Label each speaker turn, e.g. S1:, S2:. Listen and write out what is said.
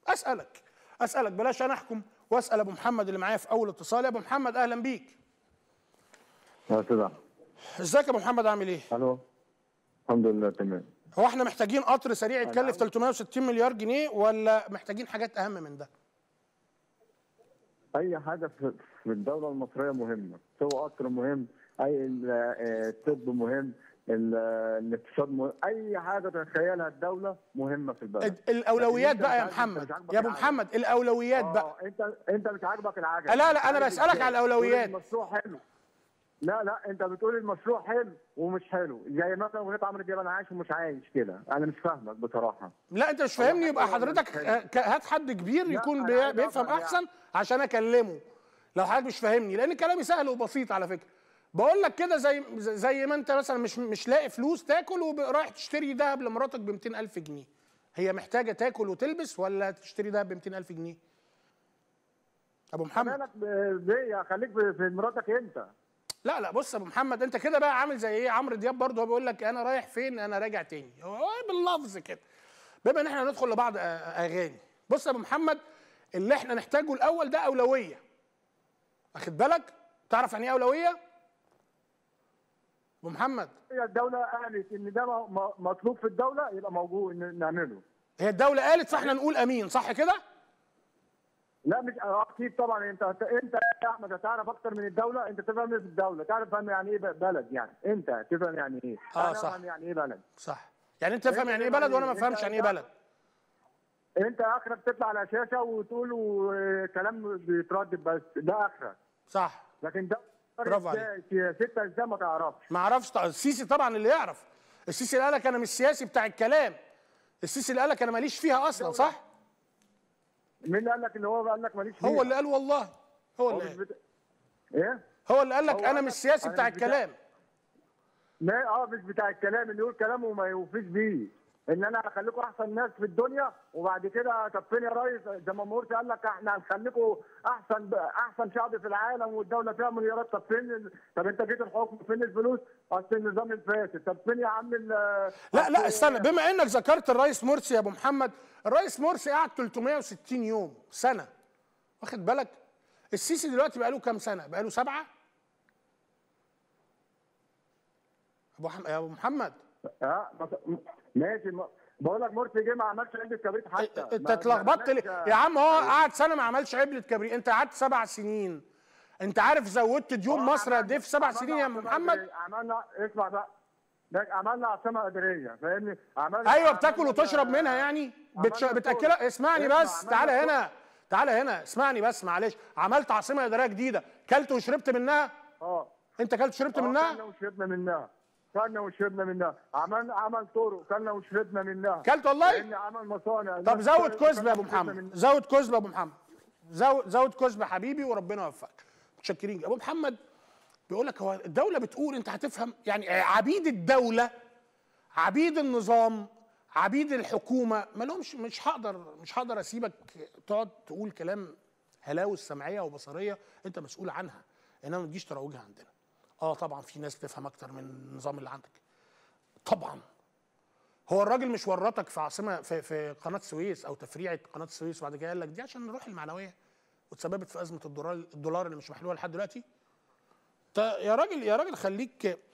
S1: اسالك اسالك بلاش انا احكم واسال ابو محمد اللي معايا في اول اتصال يا ابو محمد اهلا بيك
S2: يا استاذ أحمد.
S1: ازيك يا ابو محمد عامل ايه
S2: الو الحمد لله تمام
S1: هو احنا محتاجين قطر سريع يتكلف 360 مليار جنيه ولا محتاجين حاجات اهم من ده
S2: اي حاجه في في الدوله المصريه مهمه سواء قطر مهم اي ال- آه، الطب مهم ال- آه، الاقتصاد مهم اي حاجه تتخيلها الدوله مهمه في البلد
S1: ال- الاولويات
S2: لكن
S1: بقى يا
S2: أنت مش
S1: محمد
S2: عاجبك
S1: يا ابو
S2: العجل.
S1: محمد الاولويات بقى
S2: اه انت انت مش عاجبك العجل
S1: لا، لا، أنا
S2: عارف
S1: بسألك
S2: إزاي؟
S1: على الأولويات.
S2: تقول المشروع حلو لا لا انت بتقول المشروع حلو ومش حلو زي مثلا اغنيه عمرو دياب انا عايش ومش عايش كده انا مش فاهمك بصراحه
S1: لا انت مش فاهمني يبقى
S2: حاجة
S1: حضرتك
S2: حلوة.
S1: آه، ك- هات حد كبير
S2: لا،
S1: يكون
S2: أنا
S1: بي-
S2: عايز
S1: بيفهم
S2: أفهم
S1: احسن عشان اكلمه لو حضرتك مش فاهمني لان كلامي سهل وبسيط على فكره بقول لك كده زي زي ما انت مثلا مش مش لاقي فلوس تاكل ورايح تشتري ذهب لمراتك ب 200000 جنيه هي محتاجه تاكل وتلبس ولا تشتري ذهب ب 200000 جنيه ابو محمد
S2: مالك ب- بيا خليك في في مراتك انت
S1: لا لا بص يا ابو محمد انت كده بقى عامل زي ايه عمرو دياب برضه هو بيقول لك انا رايح فين انا راجع تاني هو باللفظ كده بما ان احنا هندخل لبعض آه، اغاني بص يا ابو محمد اللي احنا نحتاجه الاول ده اولويه واخد بالك تعرف يعني ايه اولويه ابو محمد
S2: هي الدولة قالت إن ده م- م- مطلوب في الدولة يبقى موجود إن نعمله.
S1: هي الدوله قالت فاحنا نقول امين صح كده
S2: لا مش آه، أكيد طبعا أنت أنت أنت يا أحمد هتعرف أكتر من الدولة أنت تفهم إيه في الدولة، تعرف فهم يعني إيه ب- بلد يعني، أنت تفهم يعني إيه.
S1: آه،
S2: أنا
S1: صح.
S2: أفهم يعني إيه بلد.
S1: صح يعني انت تفهم
S2: انت
S1: يعني ايه
S2: تفهم
S1: بلد وانا ما
S2: إيه؟
S1: افهمش
S2: انت-
S1: يعني ايه بلد
S2: أنت آخرك تطلع على شاشة وتقول و- كلام بيتردد بس ده آخرك،
S1: صح
S2: لكن ده
S1: برافو
S2: إزاي- سياستها إزاي ما تعرفش.
S1: ما اعرفش طبعا السيسي طبعا اللي يعرف السيسي اللي قالك انا مش سياسي بتاع الكلام السيسي اللي قالك انا ماليش فيها اصلا صح
S2: مين اللي قال لك اللي هو قال لك ماليش فيها؟
S1: هو اللي قال والله هو
S2: هو
S1: اللي
S2: مش
S1: قال
S2: بت... إيه؟
S1: هو اللي قال لك
S2: هو
S1: انا
S2: قال
S1: مش
S2: لك
S1: سياسي
S2: أنا
S1: بتاع
S2: مش بتاع-
S1: الكلام
S2: ما اه مش بتاع الكلام اللي يقول كلامه وما يوفيش بيه ان انا هخليكم احسن ناس في الدنيا وبعد كده طب فين يا ريس زي ما مرسي قال لك احنا هنخليكم احسن احسن شعب في العالم والدوله فيها مليارات طب فين ال- طب انت جيت الحكم فين الفلوس؟ اصل النظام الفاسد طب فين يا عم ال-
S1: لا لا
S2: أصل-
S1: استنى بما انك ذكرت الرئيس مرسي يا ابو محمد الرئيس مرسي قعد 360 يوم سنه واخد بالك السيسي دلوقتي بقى له كام سنه بقى له سبعه ابو حم... يا ابو محمد
S2: اه ما- ماشي ما- بقول لك مرسي جه ما عملش علبه كبريت حتى
S1: انت
S2: ما-
S1: اتلخبطت
S2: ما
S1: ليه
S2: عملش-
S1: يا عم هو قعد سنه ما عملش عبله كبريت انت قعدت سبع سنين انت عارف زودت ديون مصر قد ايه في سبع
S2: عملنا
S1: سنين يا ابو
S2: عاصمة
S1: محمد
S2: إدارية. عملنا اسمع بقى ده عملنا عاصمه اداريه فاهمني عملنا
S1: ايوه بتاكل
S2: عملنا-
S1: وتشرب منها يعني بتش...
S2: عملنا
S1: بتاكلها
S2: شغل.
S1: اسمعني
S2: اسمع،
S1: بس
S2: عملنا
S1: تعالى
S2: شغل.
S1: هنا تعالى هنا اسمعني بس معلش عملت عاصمه اداريه جديده كلت وشربت منها
S2: اه
S1: انت كلت وشربت
S2: آه،
S1: منها
S2: كلنا وشربنا منها كلنا وشربنا منها عمل عمل طرق كلنا وشربنا منها
S1: كلت والله
S2: لان عمل مصانع
S1: طب
S2: الناس
S1: زود
S2: كلنا
S1: كزبه يا ابو
S2: وشربنا
S1: محمد
S2: منها.
S1: زود كزبه يا ابو محمد زود زود كزبه حبيبي وربنا يوفقك متشكرين ابو محمد بيقول لك هو الدوله بتقول انت هتفهم يعني عبيد الدوله عبيد النظام عبيد الحكومه ما لهمش مش هقدر مش هقدر اسيبك تقعد تقول كلام هلاوس سمعيه وبصريه انت مسؤول عنها انما ما تجيش تروجها عندنا اه طبعا في ناس بتفهم اكتر من النظام اللي عندك طبعا هو الراجل مش ورطك في عاصمه في, في قناه السويس او تفريعه قناه السويس وبعد كده قال لك دي عشان نروح المعنويه وتسببت في ازمه الدولار الدولار اللي مش محلوله لحد دلوقتي تا- يا راجل يا راجل خليك